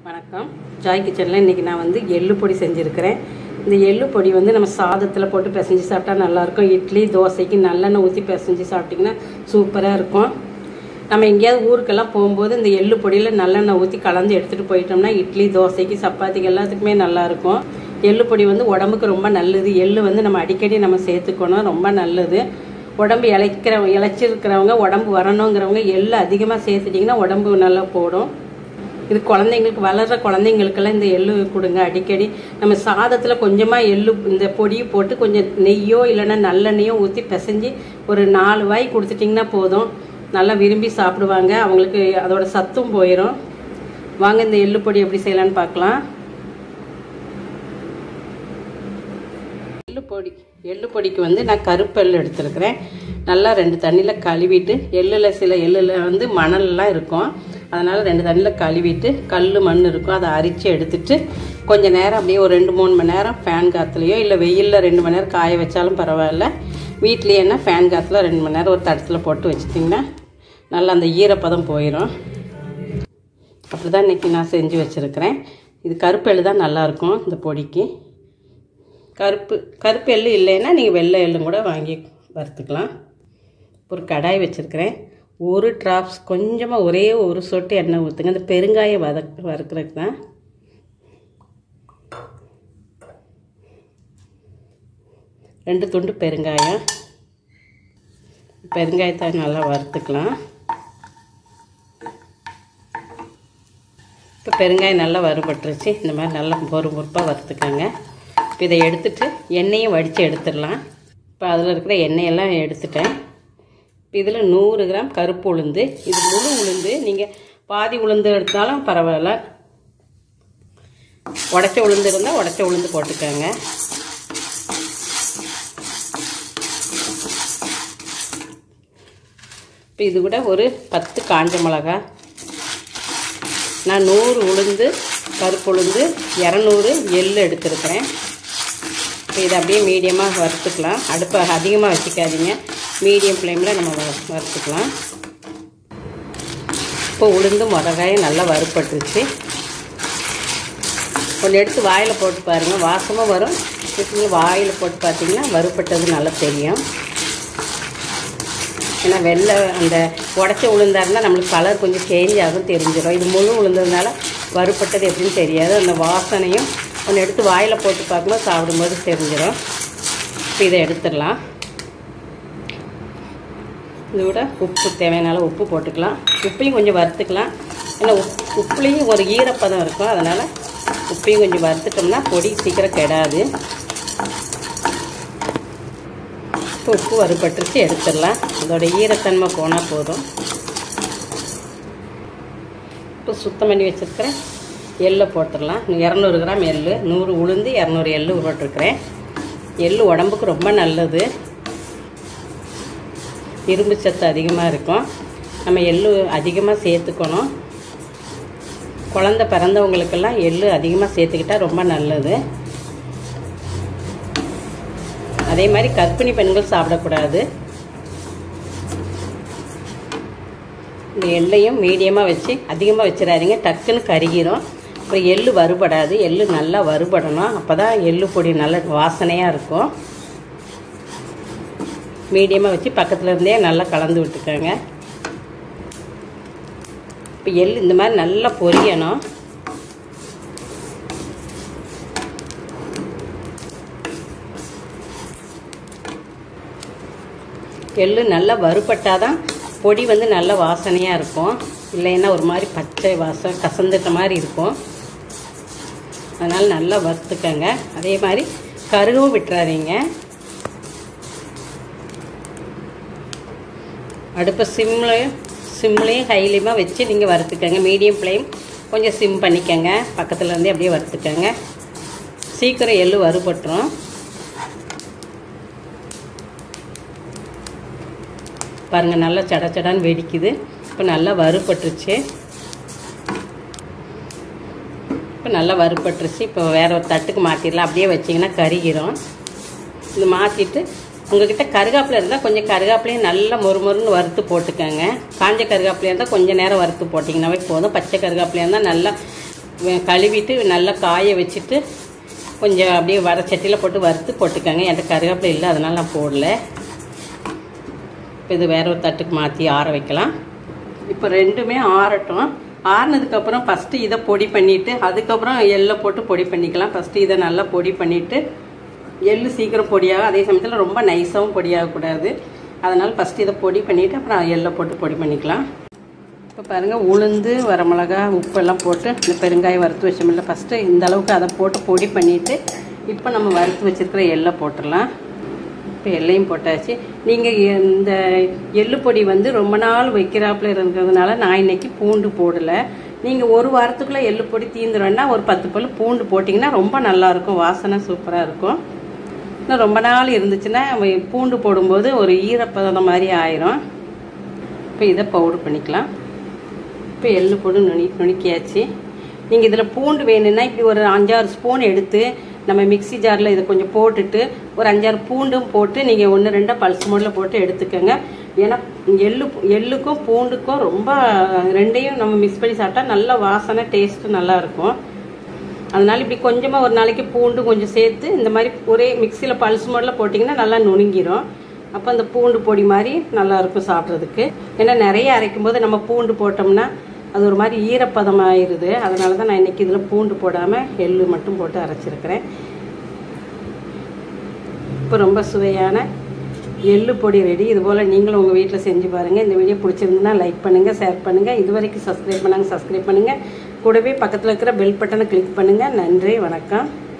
வணக்கம் ஜாய் கிச்சனில் இன்றைக்கி நான் வந்து எள்ளு பொடி செஞ்சுருக்கிறேன் இந்த எள்ளு பொடி வந்து நம்ம சாதத்தில் போட்டு பிசைஞ்சு சாப்பிட்டா நல்லாயிருக்கும் இட்லி தோசைக்கு நல்லெண்ணெய் ஊற்றி பிசைஞ்சு சாப்பிட்டிங்கன்னா சூப்பராக இருக்கும் நம்ம எங்கேயாவது ஊருக்கெல்லாம் போகும்போது இந்த எள்ளு பொடியில் நல்லெண்ணெய் ஊற்றி கலந்து எடுத்துகிட்டு போயிட்டோம்னா இட்லி தோசைக்கு சப்பாத்திக்கு எல்லாத்துக்குமே நல்லாயிருக்கும் எள்ளு பொடி வந்து உடம்புக்கு ரொம்ப நல்லது எள்ளு வந்து நம்ம அடிக்கடி நம்ம சேர்த்துக்கணும் ரொம்ப நல்லது உடம்பு இளைக்கிற இளைச்சிருக்கிறவங்க உடம்பு வரணுங்கிறவங்க எள்ளு அதிகமாக சேர்த்துட்டிங்கன்னா உடம்பு நல்லா போடும் இது குழந்தைங்களுக்கு வளர்கிற குழந்தைங்களுக்கெல்லாம் இந்த எள்ளு கொடுங்க அடிக்கடி நம்ம சாதத்தில் கொஞ்சமாக எள்ளு இந்த பொடியை போட்டு கொஞ்சம் நெய்யோ இல்லைன்னா நல்லெண்ணெயோ ஊற்றி பிசைஞ்சு ஒரு நாலு வாய் கொடுத்துட்டிங்கன்னா போதும் நல்லா விரும்பி சாப்பிடுவாங்க அவங்களுக்கு அதோட சத்தும் போயிடும் வாங்க இந்த எள்ளு பொடி எப்படி செய்யலான்னு பார்க்கலாம் எள்ளு பொடி எள்ளு பொடிக்கு வந்து நான் கருப்பு எள்ளு எடுத்துருக்கிறேன் நல்லா ரெண்டு தண்ணியில் கழுவிட்டு எள்ளில் சில எள்ளில் வந்து மணல்லாம் இருக்கும் அதனால் ரெண்டு தண்ணியில் கழுவிட்டு கல் மண் இருக்கும் அதை அரித்து எடுத்துட்டு கொஞ்சம் நேரம் அப்படியே ஒரு ரெண்டு மூணு மணி நேரம் ஃபேன் காற்றுலையோ இல்லை வெயிலில் ரெண்டு மணி நேரம் காய வச்சாலும் பரவாயில்ல வீட்லேயேனா ஃபேன் காற்றுல ரெண்டு மணி நேரம் ஒரு தடத்தில் போட்டு வச்சிட்டிங்கன்னா நல்லா அந்த ஈரப்பதம் போயிடும் அப்படி தான் இன்றைக்கி நான் செஞ்சு வச்சுருக்கிறேன் இது கருப்பு எள்ளு தான் நல்லாயிருக்கும் இந்த பொடிக்கு கருப்பு கருப்பு எள்ளு இல்லைன்னா நீங்கள் வெள்ளை எள்ளும் கூட வாங்கி வறுத்துக்கலாம் ஒரு கடாய் வச்சுருக்கிறேன் ஒரு ட்ராப்ஸ் கொஞ்சமாக ஒரே ஒரு சொட்டு எண்ணெய் ஊற்றுங்க இந்த பெருங்காயம் வத வறுக்கிறதுக்கு தான் ரெண்டு துண்டு பெருங்காயம் பெருங்காயத்தை நல்லா வறுத்துக்கலாம் இப்போ பெருங்காயம் நல்லா வறுபட்டுருச்சு இந்த மாதிரி நல்லா பொறு பொறுப்பாக வறுத்துக்கோங்க இப்போ இதை எடுத்துட்டு எண்ணெயும் வடித்து எடுத்துடலாம் இப்போ அதில் இருக்கிற எண்ணெயெல்லாம் எடுத்துட்டேன் இப்போ இதில் நூறு கிராம் கருப்பு உளுந்து இது முழு உளுந்து நீங்கள் பாதி உளுந்து எடுத்தாலும் பரவாயில்ல உடச்ச உளுந்து இருந்தால் உடச்ச உளுந்து போட்டுக்கோங்க இப்போ இது கூட ஒரு பத்து காஞ்ச மிளகா நான் நூறு உளுந்து கருப்பு உளுந்து இரநூறு எள் எடுத்துருக்கிறேன் இப்போ இதை அப்படியே மீடியமாக வறுத்துக்கலாம் அடுப்பை அதிகமாக வச்சுக்காதீங்க மீடியம் ஃப்ளேமில் நம்ம வறுத்துக்கலாம் இப்போ உளுந்து மிளகாயும் நல்லா வறுப்பட்டுருச்சு கொஞ்சம் எடுத்து வாயில் போட்டு பாருங்கள் வாசமாக வரும் இப்போ வாயில் போட்டு பார்த்தீங்கன்னா வறுப்பட்டது நல்லா தெரியும் ஏன்னா வெள்ளை அந்த உடச்ச உளுந்தாக இருந்தால் நம்மளுக்கு கலர் கொஞ்சம் சேஞ்ச் ஆகும் தெரிஞ்சிடும் இது முழு உளுந்ததுனால வறுப்பட்டது எப்படின்னு தெரியாது அந்த வாசனையும் ஒன்று எடுத்து வாயில் போட்டு பார்க்கும்போது சாப்பிடும்போது தெரிஞ்சிடும் இப்போ இதை எடுத்துடலாம் இது கூட உப்பு தேவையான உப்பு போட்டுக்கலாம் உப்பையும் கொஞ்சம் வறுத்துக்கலாம் ஏன்னா உப் உப்புலேயும் ஒரு ஈரப்பதம் இருக்கும் அதனால் உப்பையும் கொஞ்சம் வறுத்துட்டோம்னா பொடி சீக்கிரம் கெடாது இப்போ உப்பு வறுபட்டுருச்சு எடுத்துடலாம் அதோட ஈரத்தன்மை போனால் போதும் இப்போ சுத்தம் பண்ணி வச்சுருக்கிறேன் எள்ளை போட்டுடலாம் இரநூறு கிராம் எள் நூறு உளுந்து இரநூறு எள் போட்டிருக்கிறேன் எள் உடம்புக்கு ரொம்ப நல்லது இரும்பு சத்து அதிகமாக இருக்கும் நம்ம எள் அதிகமாக சேர்த்துக்கணும் குழந்த பிறந்தவங்களுக்கெல்லாம் எள் அதிகமாக சேர்த்துக்கிட்டால் ரொம்ப நல்லது அதே மாதிரி கர்ப்பிணி பெண்கள் சாப்பிடக்கூடாது இந்த எள்ளையும் மீடியமாக வச்சு அதிகமாக வச்சிடாதீங்க டக்குன்னு கருகிரும் அப்புறம் எள் வறுபடாது எள் நல்லா வறுபடணும் அப்போ தான் எள்ளு பொடி நல்ல வாசனையாக இருக்கும் மீடியமாக வச்சு பக்கத்தில் இருந்தே நல்லா கலந்து விட்டுக்கோங்க இப்போ எள் இந்த மாதிரி நல்லா பொரியணும் எள் நல்லா வறுபட்டால் தான் பொடி வந்து நல்ல வாசனையாக இருக்கும் இல்லைன்னா ஒரு மாதிரி பச்சை வாசம் கசந்துட்ட மாதிரி இருக்கும் அதனால் நல்லா வறுத்துக்கங்க அதே மாதிரி கருகவும் விட்டுறாதீங்க அடுப்பை சிம்லையும் சிம்லேயும் ஹைலியுமாக வச்சு நீங்கள் வறுத்துக்கங்க மீடியம் ஃப்ளேம் கொஞ்சம் சிம் பண்ணிக்கங்க பக்கத்தில் இருந்தே அப்படியே வறுத்துக்கங்க சீக்கிரம் எள்ளு வறுபட்டுரும் பாருங்கள் நல்லா சட சடான்னு வெடிக்குது இப்போ நல்லா வறுபட்டுருச்சு இப்போ நல்லா வறுபட்டுருச்சு இப்போ வேறு ஒரு தட்டுக்கு மாற்றிடலாம் அப்படியே வச்சிங்கன்னா கருகிரும் இது மாற்றிட்டு உங்ககிட்ட கருகாப்பில் இருந்தால் கொஞ்சம் கருகாப்பிலையும் நல்லா மொறு மொறுன்னு வறுத்து போட்டுக்கோங்க காஞ்ச கருகாப்பிலையாக இருந்தால் கொஞ்சம் நேரம் வறுத்து போட்டிங்கன்னாவே போதும் பச்சை கருகாப்பிலையாக இருந்தால் நல்லா வெ- கழுவிட்டு நல்லா காய வச்சுட்டு கொஞ்சம் அப்படியே வர சட்டியில் போட்டு வறுத்து போட்டுக்கோங்க என்கிட்ட கருவேப்பிலை இல்லை அதனால் நான் போடல இப்போ இது வேற ஒரு தட்டுக்கு மாற்றி ஆற வைக்கலாம் இப்போ ரெண்டுமே ஆறட்டும் ஆறுனதுக்கப்புறம் ஃபஸ்ட்டு இதை பொடி பண்ணிவிட்டு அதுக்கப்புறம் எள்ளை போட்டு பொடி பண்ணிக்கலாம் ஃபஸ்ட்டு இதை நல்லா பொடி பண்ணிவிட்டு எள்ளு சீக்கிரம் பொடியாகும் அதே சமயத்தில் ரொம்ப நைஸாகவும் பொடியாகக்கூடாது அதனால் ஃபஸ்ட்டு இதை பொடி பண்ணிவிட்டு அப்புறம் எள்ளை போட்டு பொடி பண்ணிக்கலாம் இப்போ பாருங்கள் உளுந்து வரமிளகா உப்பெல்லாம் போட்டு இந்த பெருங்காயம் வறுத்து வச்சோம்ல ஃபஸ்ட்டு இந்த அளவுக்கு அதை போட்டு பொடி பண்ணிவிட்டு இப்போ நம்ம வறுத்து வச்சுருக்கிற எள்ளை போட்டுடலாம் இப்போ எல்லையும் போட்டாச்சு நீங்கள் இந்த எள்ளு பொடி வந்து ரொம்ப நாள் வைக்கிறாப்புல இருக்கிறதுனால நான் இன்னைக்கு பூண்டு போடலை நீங்கள் ஒரு வாரத்துக்குள்ளே எள்ளு பொடி தீந்துருன்னா ஒரு பத்து பல் பூண்டு போட்டிங்கன்னா ரொம்ப நல்லாயிருக்கும் வாசனை சூப்பராக இருக்கும் இன்னும் ரொம்ப நாள் இருந்துச்சுன்னா வ- பூண்டு போடும்போது ஒரு ஈரப்பதம் மாதிரி ஆயிரும் இப்போ இதை பவுடர் பண்ணிக்கலாம் இப்போ எள்ளு போட்டு நுனி நுணுக்கியாச்சு நீங்கள் இதில் பூண்டு வேணும்னா இப்படி ஒரு அஞ்சாறு ஸ்பூன் எடுத்து நம்ம மிக்ஸி ஜாரில் இதை கொஞ்சம் போட்டுட்டு ஒரு அஞ்சாறு பூண்டும் போட்டு நீங்கள் ஒன்று ரெண்டாக பல்ஸ் மோடில் போட்டு எடுத்துக்கோங்க ஏன்னா எள்ளு எள்ளுக்கும் பூண்டுக்கும் ரொம்ப ரெண்டையும் நம்ம மிக்ஸ் பண்ணி சாப்பிட்டா நல்ல வாசனை டேஸ்ட்டு நல்லா இருக்கும் அதனால இப்படி கொஞ்சமாக ஒரு நாளைக்கு பூண்டு கொஞ்சம் சேர்த்து இந்த மாதிரி ஒரே மிக்சியில் பல்ஸ் மோடில் போட்டிங்கன்னா நல்லா நுணுங்கிரும் அப்போ அந்த பூண்டு பொடி மாதிரி நல்லா இருக்கும் சாப்பிட்றதுக்கு ஏன்னா நிறைய அரைக்கும் போது நம்ம பூண்டு போட்டோம்னா அது ஒரு மாதிரி ஈரப்பதம் ஆயிடுது அதனால தான் நான் இன்னைக்கு இதில் பூண்டு போடாமல் எள்ளு மட்டும் போட்டு அரைச்சிருக்கிறேன் இப்போ ரொம்ப சுவையான எள்ளு பொடி ரெடி இது போல் நீங்களும் உங்கள் வீட்டில் செஞ்சு பாருங்கள் இந்த வீடியோ பிடிச்சிருந்துன்னா லைக் பண்ணுங்கள் ஷேர் பண்ணுங்கள் இது வரைக்கும் சப்ஸ்கிரைப் பண்ணாங்க சப்ஸ்கிரைப் பண்ணுங்கள் கூடவே பக்கத்தில் இருக்கிற பெல் பட்டனை கிளிக் பண்ணுங்கள் நன்றி வணக்கம்